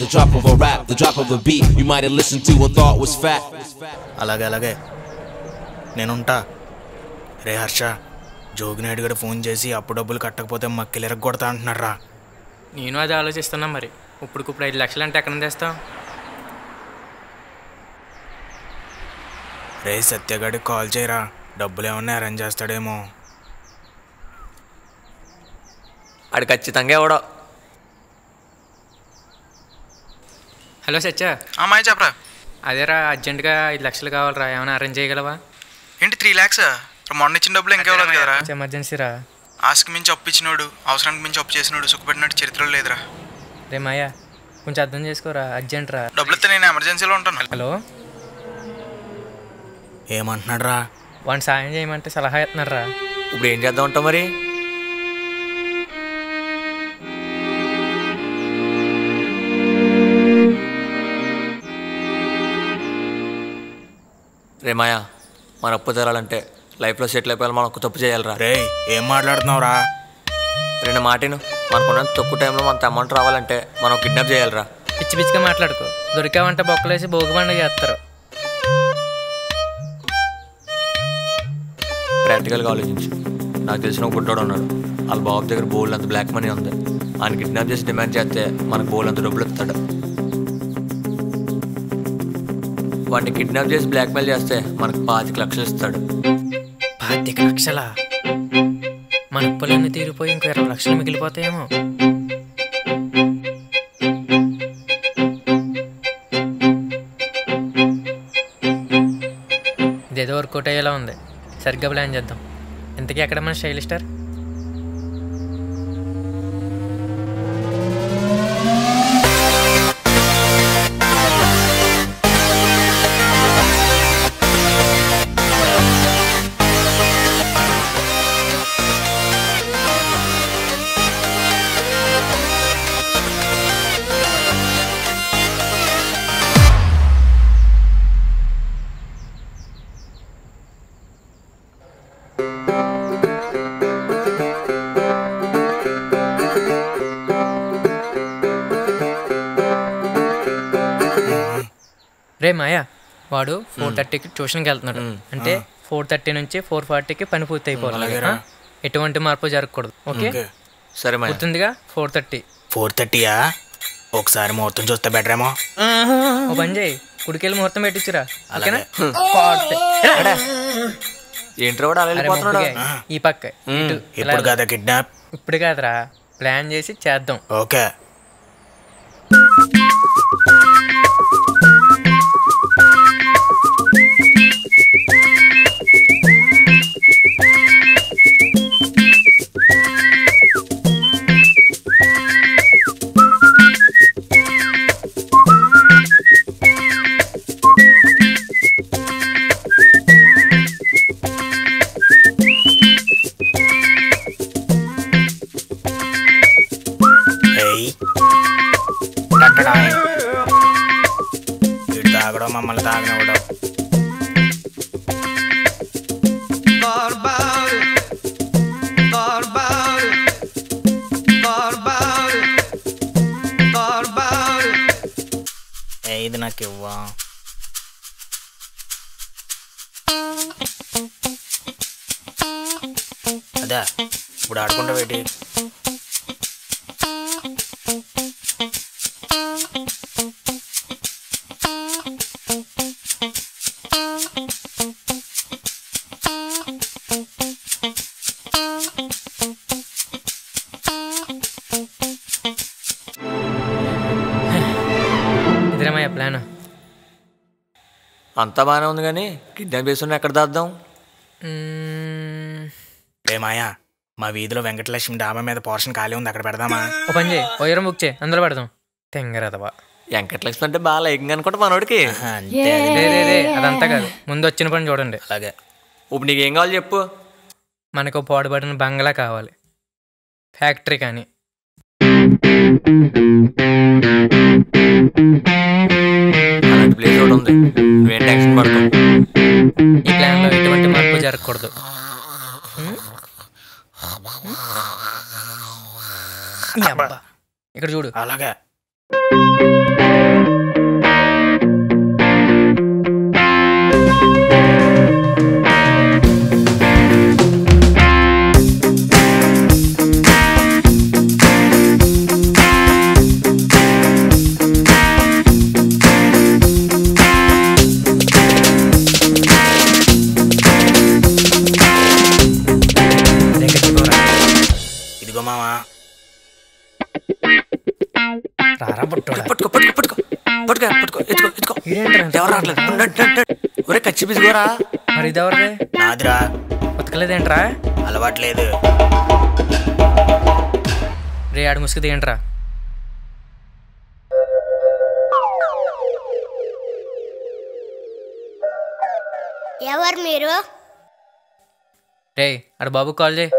the drop of a rap, the drop of a beat you might have listened to or thought was fat. అలాగే అలాగే నేనుంటా రే హర్ష జోగినాయుడు గడు phone చేసి అప్పు డబ్బులు కట్టకపోతే మక్కిలు ఎరగొడతా అంటున్నారా నేను అది ఆలోచిస్తున్నా మరి ఇప్పుడుకిప్పుడు ఐదు లక్షలు అంటే ఎక్కడ నుంచి తెస్తాం రే సత్యగాడికి కాల్ చేయరా డబ్బులు ఏమన్నా అరేంజ్ చేస్తాడేమో ఆడు ఖచ్చితంగా ఎవడో హలో సత్య అమ్మాయి చెప్పరా అదేరా అర్జెంటుగా ఐదు లక్షలు కావాలరా ఏమైనా అరేంజ్ చేయగలవా ఏంటి త్రీ ల్యాక్స్ మొన్న ఇచ్చిన డబ్బులు ఇంకా ఇవ్వలేదు కదరా ఎమర్జెన్సీ రా ఆస్కి మించి అప్పు ఇచ్చినోడు అవసరానికి మించి అప్పు చేసినోడు సుఖపెట్టినట్టు చరిత్రలో లేదురా రే మాయా కొంచెం అర్థం చేసుకోరా అర్జెంట్ రా డబ్బులు ఇస్తే నేను ఎమర్జెన్సీలో ఉంటాను హలో ఏమంటున్నాడు రా వాడిని సాయం చేయమంటే సలహా ఇస్తున్నారు రా ఇప్పుడు ఏం చేద్దాం అంటావు మరి రే మాయా మన అప్పు తెరాలంటే లైఫ్లో సెటిల్ అయిపోయాలి మనం ఒక తప్పు చేయాలిరా రే ఏం మాట్లాడుతున్నావు రా రెండు మాటను మనకున్న తక్కువ టైంలో మనకు అమౌంట్ రావాలంటే మనం కిడ్నాప్ చేయాలిరా పిచ్చి పిచ్చిగా మాట్లాడుకో దొరికావంటే బొక్కలేసి భోగి పండుగ చేస్తారు ప్రాక్టికల్గా ఆలోచించు నాకు తెలిసిన ఒక గుడ్డోడు ఉన్నాడు వాళ్ళ బాబు దగ్గర బోల్డ్ అంత బ్లాక్ మనీ ఉంది ఆయన కిడ్నాప్ చేసి డిమాండ్ చేస్తే మనకు బోల్డ్ అంత డబ్బులు ఇస్తాడు వాడిని కిడ్నాప్ చేసి బ్లాక్మెయిల్ చేస్తే మనకు పాతిక లక్షలు ఇస్తాడు పాతిక లక్షలా మన అప్పులన్నీ తీరిపోయి ఇంకో ఇరవై లక్షలు మిగిలిపోతాయేమో ఇదేదో వర్కౌట్ అయ్యేలా ఉంది సరిగ్గా ప్లాన్ చేద్దాం ఇంతకీ ఎక్కడ మన శైలి స్టార్ రే మాయా వాడు ఫోర్ థర్టీకి ట్యూషన్కి వెళ్తున్నాడు అంటే ఫోర్ థర్టీ నుంచి ఫోర్ ఫార్టీకి పని పూర్తి అయిపోవాలి ఆ? ఎటువంటి మార్పు జరగకూడదు ఓకే ఓకే సరే మాయా గుర్తుందిగా ఫోర్ థర్టీ ఫోర్ థర్టీయా ఒకసారి ముహూర్తం చూస్తే బెటర్ ఏమో ఓ పని చేయి కుడికెళ్ళి ముహూర్తం పెట్టించురా ఓకేనా ఏంట్రా వాడు అలా అరే వెళ్ళిపోతున్నాడు మొక్కుగా, ఈ పక్క ఇటు ఇలా ఇప్పుడు కదా కిడ్నాప్ ఇప్పుడు కాదురా ప్లాన్ చేసి చేద్దాం ఓకే ఏయ్ టట్టడాయ్. వీడు తాగడం మమ్మల్ని తాగనివ్వడం ఏ, ఇది నాకు ఇవ్వా అదే ఇప్పుడు ఆడుకుంటా పెట్టి ఇదిరామయ్య ప్లాన్ అంతా బాగానే ఉంది కానీ కిడ్నాప్ చేస్తున్నా ఎక్కడ దాద్దాం రే మాయా మా వీధిలో వెంకటలక్ష్మి డాబా మీద పోర్షన్ ఖాళీ ఉంది అక్కడ పెడదామా ఓ పని చేయి ఓయరం బుక్ చేయి అందులో పెడదాం తెంగరదవా వెంకటలక్ష్మి అంటే బాగా లైకింగ్ అనుకుంటా మనోడికి ఆహా, అంతే అది. రే రే రే అదంతా కాదు ముందు వచ్చిన పని చూడండి అలాగే ఇప్పుడు నీకేం కావాలి చెప్పు మనకు పాడుపడిన బంగ్లా కావాలి ఫ్యాక్టరీ కానీ అలాంటి ప్లేస్ ఒకటి ఉంది నువ్వేం టెన్షన్ పడతావు ఈ ప్లాన్లో ఎటువంటి మార్పు జరగకూడదు ఉం? ఈ అబ్బా. ఇక్కడ చూడు అలాగే వెంకటేశ్వర ఇదిగో మావా రారా పుట్టోడా పట్టుకో పట్టుకో పట్టుకో పట్టుకో పట్టుకో ఎత్తుకో ఎత్తుకో ఈడేంట్రా ఇంత ఎవరు రావట్లేదు ఉండు, ఉండు, ఉండు. ఒరే కచ్చి పిసిగోరా మరి ఇది ఎవరిది నాదిరా ఉతకలేదేంట్రా అలవాట్లేదు రే ఆడు ముసుగు తీయంట్రా ఎవరు మీరు రే ఆడు బాబు కాల్ చేయి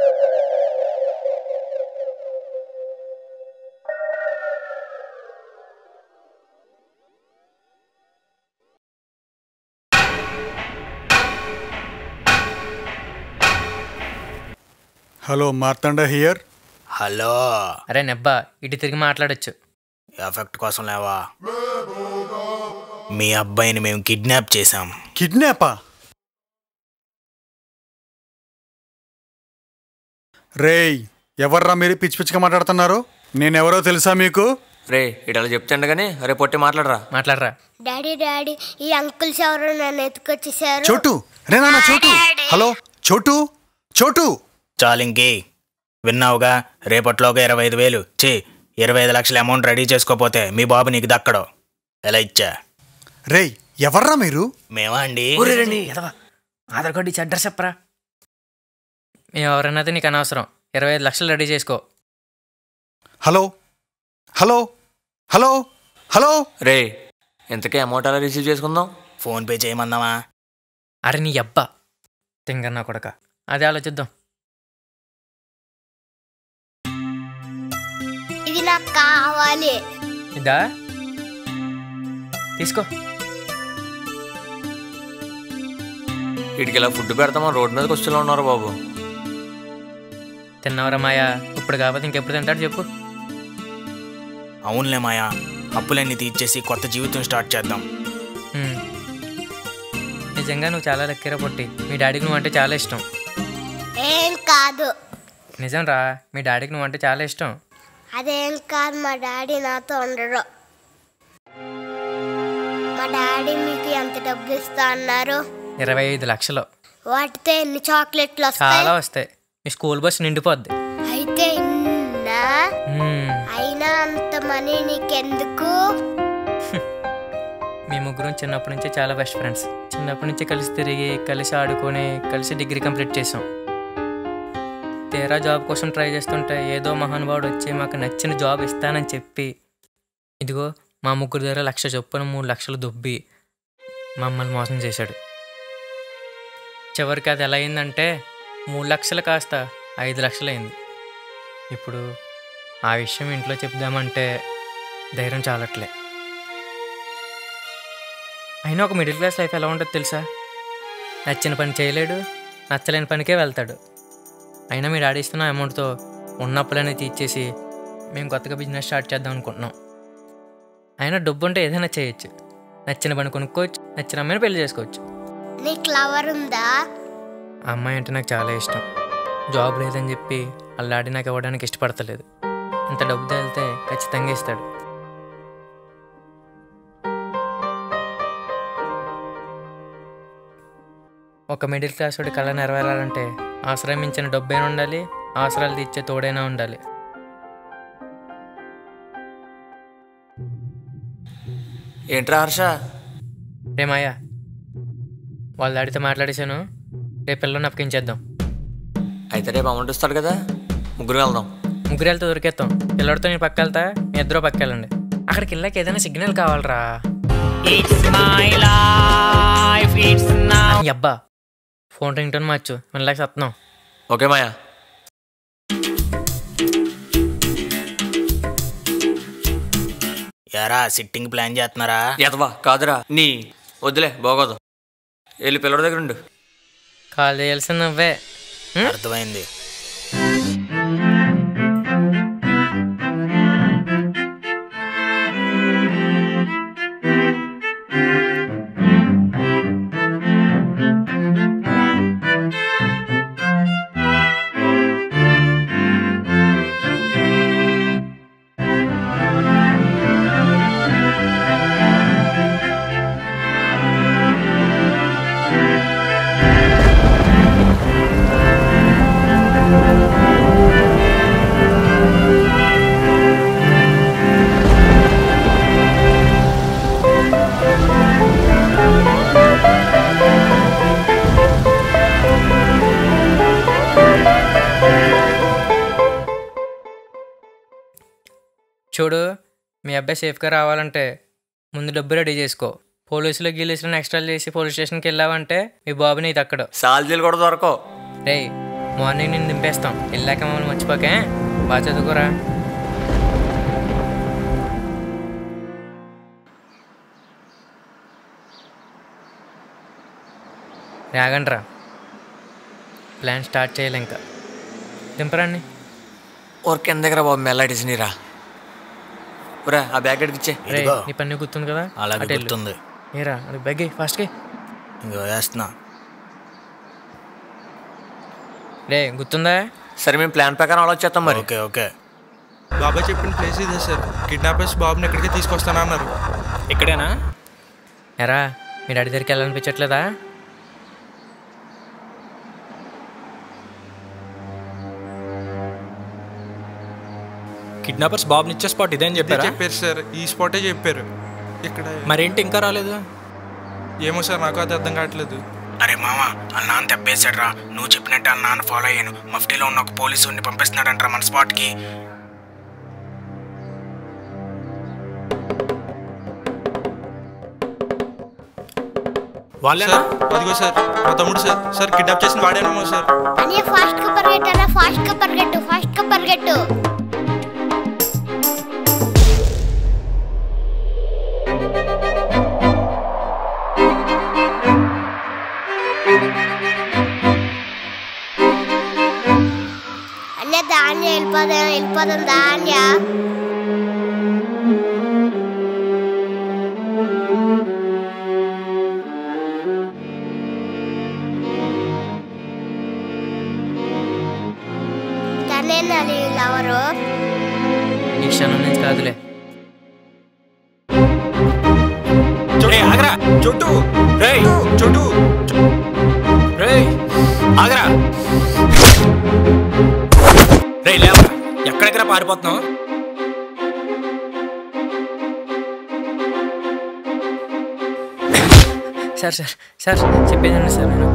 హలో మార్తండ హియర్ హలో అరే నెబ్బా ఇటు తిరిగి మాట్లాడొచ్చు ఎఫెక్ట్ కోసం లేవా మీ అబ్బాయిని మేము కిడ్నాప్ చేశాం కిడ్నాపా రేయ్ ఎవర్రా మీరు పిచ్చి పిచ్చిగా మాట్లాడుతున్నారు నేనెవరో తెలుసా మీకు రే ఇటు అలా చెప్తాండు కానీ రే పొట్టి మాట్లాడరా మాట్లాడరా డాడీ డాడీ ఈ అంకుల్స్ ఎవరు నన్ను ఎత్తుకొచ్చేసారు చోటు రే నాన్న చోటు హలో చోటు చోటు చాలింకి విన్నావుగా రేపట్లోగా ఇరవై ఐదు వేలు చే ఇరవై ఐదు లక్షల అమౌంట్ రెడీ చేసుకోపోతే మీ బాబు నీకు దక్కడు ఎలా ఇచ్చా రేయ్ ఎవర్రా మీరు మేమా అండి ఎదవా ఆధార్ కార్డు ఇచ్చి అడ్రస్ చెప్పరా మేము ఎవరన్నది నీకు అనవసరం ఇరవై ఐదు లక్షలు రెడీ చేసుకో హలో హలో హలో హలో రే ఇంతకీ అమౌంట్ ఎలా రిసీవ్ చేసుకుందాం ఫోన్ పే చేయమందామా అరే నీ అబ్బా తింగన్నా కొడక అదే ఆలోచిద్దాం ఇది నాకు కావాలి ఇదా తీసుకో వీటికి ఇలా ఫుడ్ పెడతామా రోడ్ మీదకి వచ్చేలా ఉన్నారు బాబు తిన్నవరా మాయా ఇప్పుడు కాకపోతే ఇంకెప్పుడు తింటాడు చెప్పు అవునులే మాయా అప్పులన్నీ తీర్చేసి కొత్త జీవితం స్టార్ట్ చేద్దాం హ్మ్. నిజంగా నువ్వు చాలా లక్కీరా పొట్టి మీ డాడీకి నువ్వు అంటే చాలా ఇష్టం ఏం కాదు నిజం రా మీ డాడీకి నువ్వు అంటే చాలా ఇష్టం అదేం కాదు మా డాడీ నాతో ఉండరు మా డాడీ మీకు ఎంత డబ్బులు ఇస్తా అన్నారు ఇరవై ఐదు లక్షలు వాటితో ఎన్ని చాక్లెట్లు చాలా వస్తాయి వస్తాయి మీ స్కూల్ బస్ నిండిపోద్ది అయితే ఇన్నా హ్మ్. అయినా అంత మనీ నీకెందుకు మీ ముగ్గురం చిన్నప్పటి నుంచి చాలా బెస్ట్ ఫ్రెండ్స్ చిన్నప్పటి నుంచి కలిసి తిరిగి కలిసి ఆడుకొని కలిసి డిగ్రీ కంప్లీట్ చేసాం తీరా జాబ్ కోసం ట్రై చేస్తుంటే ఏదో మహానుభావుడు వచ్చి మాకు నచ్చిన జాబ్ ఇస్తానని చెప్పి ఇదిగో మా ముగ్గురు దగ్గర లక్ష చొప్పున మూడు లక్షలు దుబ్బి మమ్మల్ని మోసం చేశాడు చివరికి అది ఎలా అయిందంటే మూడు లక్షలు కాస్త ఐదు లక్షలు అయింది ఇప్పుడు ఆ విషయం ఇంట్లో చెప్దామంటే ధైర్యం చాలట్లే అయినా ఒక మిడిల్ క్లాస్ లైఫ్ ఎలా ఉంటుందో తెలుసా నచ్చిన పని చేయలేడు నచ్చలేని పనికే వెళ్తాడు అయినా మీ డాడీ ఇస్తున్న అమౌంట్తో ఉన్న అప్పులన్నీ తీర్చేసి మేము కొత్తగా బిజినెస్ స్టార్ట్ చేద్దాం అనుకుంటున్నాం అయినా డబ్బు ఉంటే ఏదైనా చేయొచ్చు నచ్చిన పని కొనుక్కోవచ్చు నచ్చిన అమ్మాయిని పెళ్లి చేసుకోవచ్చు నీకు లవర్ ఉందా ఆ అమ్మాయి అంటే నాకు చాలా ఇష్టం జాబ్ లేదని చెప్పి వాళ్ళ డాడీ నాకు ఇవ్వడానికి ఇష్టపడతలేదు ఇంత డబ్బు తేలితే ఖచ్చితంగా ఇస్తాడు ఒక మిడిల్ క్లాస్ వాడి కళ నెరవేరాలంటే ఆశ్రమించిన డబ్బైనా ఉండాలి అవసరాలు తీర్చే తోడైనా ఉండాలి ఏంట్రా హర్ష రేమాయా వాళ్ళ డాడీతో మాట్లాడేశాను రేపు పిల్లల్ని అప్పగించేద్దాం అయితే రేపు అమౌంట్ ఇస్తాడు కదా ముగ్గురు వెళ్దాం ముగ్గురు వెళ్తే దొరికేస్తాం పిల్లడితో నేను పక్క వెళ్తా మీ ఇద్దరు పక్క వెళ్ళండి అక్కడికి వెళ్ళాక ఏదైనా సిగ్నల్ కావాలరా ఈ అబ్బా ఫోన్ రింగ్ టోన్ మార్చు వినలేక సత్తున్నాం ఓకే మాయా ఎరా సిట్టింగ్ ప్లాన్ చేస్తున్నారా ఎదవా కాదురా నీ వద్దులే బాగోదు వెళ్ళి పిల్లడి దగ్గర ఉండు కాల్ చేయాల్సిన నువ్వే హ్మ్? అర్థమైంది చూడు మీ అబ్బాయి సేఫ్గా రావాలంటే ముందు డబ్బు రెడీ చేసుకో పోలీసులు గీలీసులు ఎక్స్ట్రా చేసి పోలీస్ స్టేషన్కి వెళ్ళావంటే మీ బాబు నీది అక్కడ సాలజీలు కూడా దొరకవు రేయ్ మార్నింగ్ నేను దింపేస్తాం వెళ్ళాక మమ్మల్ని మర్చిపోకే బాగా చదువుకోరా రాగండ్రా ప్లాన్ స్టార్ట్ చేయాలి ఇంకా దింపరండి ఊరి కింద దగ్గర బాబు మెల్లాడిసినరా ఒరే ఆ బ్యాగ్ ఎక్కడికి ఇచ్చే రే ఇదిగో. నీ పని గుర్తుంది కదా అలాగే అటు వెళ్ళు. గుర్తుంది ఏరా అది బగ్గి ఫాస్ట్కి ఇంకో వేస్తున్నా రే గుర్తుందా సరే మేము ప్లాన్ ప్రకారం ఆలోచిస్తాం మరి ఓకే ఓకే బాబాయ్ చెప్పిన ప్లేస్ ఇదే సార్ కిడ్నాపర్స్ బాబుని ఎక్కడికి తీసుకొస్తానన్నారు ఇక్కడేనా ఎరా మీ డాడీ దగ్గరికి వెళ్ళాలనిపించట్లేదా కిడ్నాపర్స్ బాబుని ఇచ్చే స్పాట్ ఇదే అని ఇదే చెప్పారా చెప్పారు సార్ ఈ స్పాటే చెప్పారు ఇక్కడ మరేంటి ఇంకా రాలేదు ఏమో సార్ నాకు అది అర్థం కావట్లేదు అరే మామ వాళ్ళ నాన్న తెప్పేశాడు రా నువ్వు చెప్పినట్టు వాళ్ళ నాన్న ఫాలో అయ్యాను మఫ్టీలో ఉన్న ఒక పోలీసు ఉండి పంపిస్తున్నాడంటారా మన స్పాట్కి వాళ్ళేనా సార్ అదిగో సార్ మా తమ్ముడు సార్ సార్ కిడ్నాప్ చేసిన వాడేనేమో సార్ అని ఫాస్ట్ గా పరిగెట్టు అన్న ఫాస్ట్ గా పరిగెట్టు ఫాస్ట్ గా పరిగెట్టు అన్న ధాన్య వెళ్ళిపోదాం వెళ్ళిపోదాం ధాన్య తనేనా ఎవరు ఈ క్షణం నుంచి కాదులే రేయ్, ఆగరా చోటు రేయ్ చోటు రేయ్ ఆగరా రేయ్ లేవరా ఎక్కడెక్కడ పారిపోతున్నావు సార్ సార్ సార్ చెప్పేదండి సార్ నేను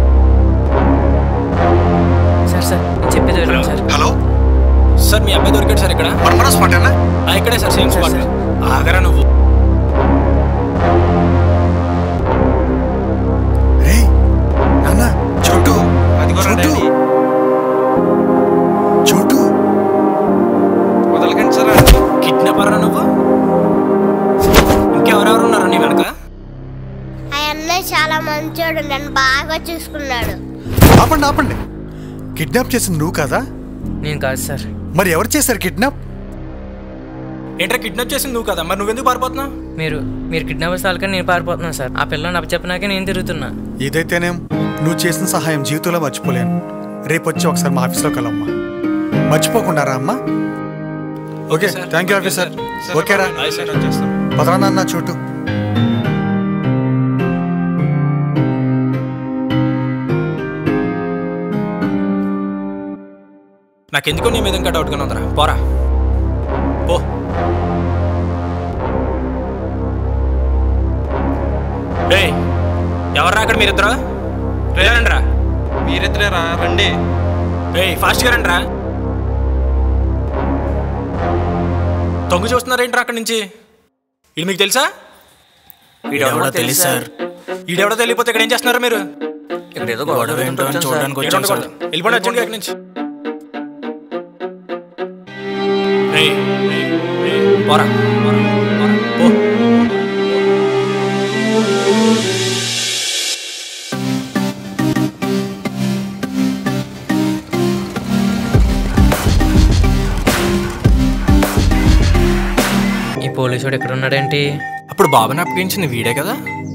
సార్ సార్ నేను చెప్పేది వెళ్ళండి సార్ హలో సార్ మీ అబ్బాయి దొరికాడు సార్ ఇక్కడ మర్మరా స్పాట్ అన్నా ఆ, ఇక్కడే సార్ సేమ్ స్పాట్ ఆగరా నువ్వు రేయ్ నాన్న చోటు అదిగో రా చోటు డాడీ చోటు వదలకండి సార్ కిడ్నాపర్ నువ్వు ఇంకెవరెవరు ఉన్నారు నీ వెనక ఆ అన్నయ్య చాలా మంచోడు నన్ను బాగా చూసుకున్నాడు ఆపండి ఆపండి కిడ్నాప్ చేసింది నువ్వు కదా నేను కాదు సార్ మరి ఎవరు చేశారు కిడ్నాప్ ఏంట్రా కిడ్నాప్ చేసింది నువ్వు కదా మరి నువ్వెందుకు పారిపోతున్నావు మీరు మీరు కిడ్నాపర్స్ వాళ్ళకని నేను పారిపోతున్నాను సార్ ఆ పిల్లని అప్పచెప్పినాకే నేను తిరుగుతున్నా ఇదైతేనేం నువ్వు చేసిన సహాయం జీవితంలో మర్చిపోలేను రేపు వచ్చి ఒకసారి మా ఆఫీస్లో కలమ్మా మర్చిపోకుండా రా అమ్మా okay sir. Thank you officer ఓకేరా హాయ్ సార్ వచ్చేస్తాం పదరా నాన్న చోటు నాకెందుకో నీ మీద ఇంకా డౌట్గానే ఉందిరా పోరా పో రే ఎవర్రా అక్కడ మీరిద్దరు రండి రా మీరిద్దరే రా రండి రే ఫాస్ట్గా రండి రా తొంగి చూస్తున్నారేంట్రా అక్కడి నుంచి ఇది మీకు తెలుసా వీడెవడో తెలుసు సార్ ఈడెవడో తెలియపోతే ఇక్కడ ఏం చేస్తున్నారు మీరు ఇక్కడ ఏదో గొడవ గొడవ ఏంటో అని చూడడానికి ఇక్కడ వచ్చాను సార్ ఉండకూడదు. వెళ్ళిపోండి వచ్చండి అక్కడి నుంచి రేయ్, రేయ్, రేయ్, పోరా పోరా, పోరా, పో ఈ పోలీసుడు ఎక్కడ ఉన్నాడేంటి అప్పుడు బాబాని అప్పగించింది వీడే కదా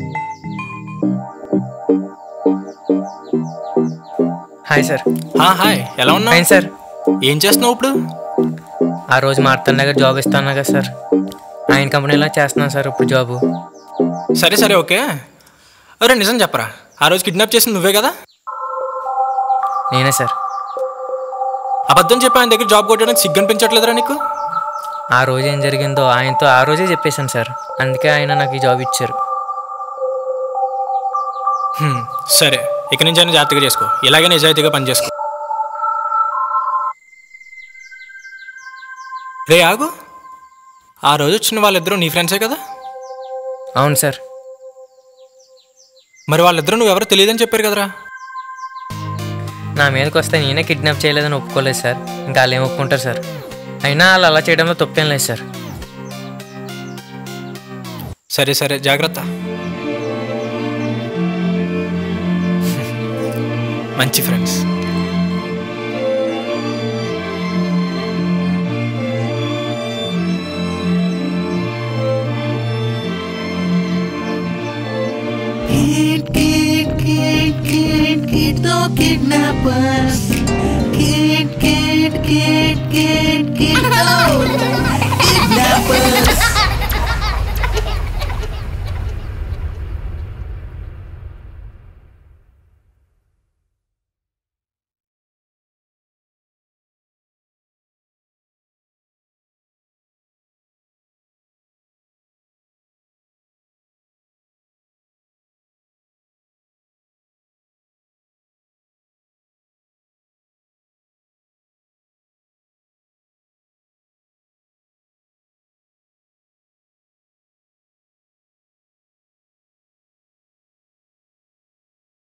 హాయ్ సార్ హా, హాయ్ ఎలా ఉన్నావు ఫైన్ సార్ ఏం చేస్తున్నావు ఇప్పుడు ఆ రోజు మా అత్తన్న దగ్గర జాబ్ ఇస్తాను కదా సార్ ఆయన కంపెనీలో చేస్తున్నాను సార్ ఇప్పుడు జాబు సరే సరే ఓకే అరే నిజం చెప్పరా ఆ రోజు కిడ్నాప్ చేసింది నువ్వే కదా నేనే సార్ అబద్ధం చెప్పి ఆయన దగ్గర జాబ్ కొట్టడానికి సిగ్గు అనిపించట్లేదురా నీకు ఆ రోజు ఏం జరిగిందో ఆయనతో ఆ రోజే చెప్పేశాను సార్ అందుకే ఆయన నాకు ఈ జాబ్ ఇచ్చారు హ్మ్, సరే ఇక నుంచి అయినా జాగ్రత్తగా చేసుకో ఇలాగే నిజాయితీగా పని చేసుకో రే ఆగు ఆ రోజు వచ్చిన వాళ్ళిద్దరూ నీ ఫ్రెండ్సే కదా అవును సార్ మరి వాళ్ళిద్దరూ నువ్వెవరో తెలియదని చెప్పారు కదరా నా మీదకి వస్తే నేనే కిడ్నాప్ చేయలేదని ఒప్పుకోలేదు సార్ ఇంకా వాళ్ళు ఏం ఒప్పుకుంటారు సార్ అయినా వాళ్ళు అలా చేయడంలో తప్పేం లేదు సార్ సరే సరే జాగ్రత్త మంచి friends Kid, kid, kid, kid, kid, no kidnappers. Kid, kid, kid, kid, kid, no kidnappers.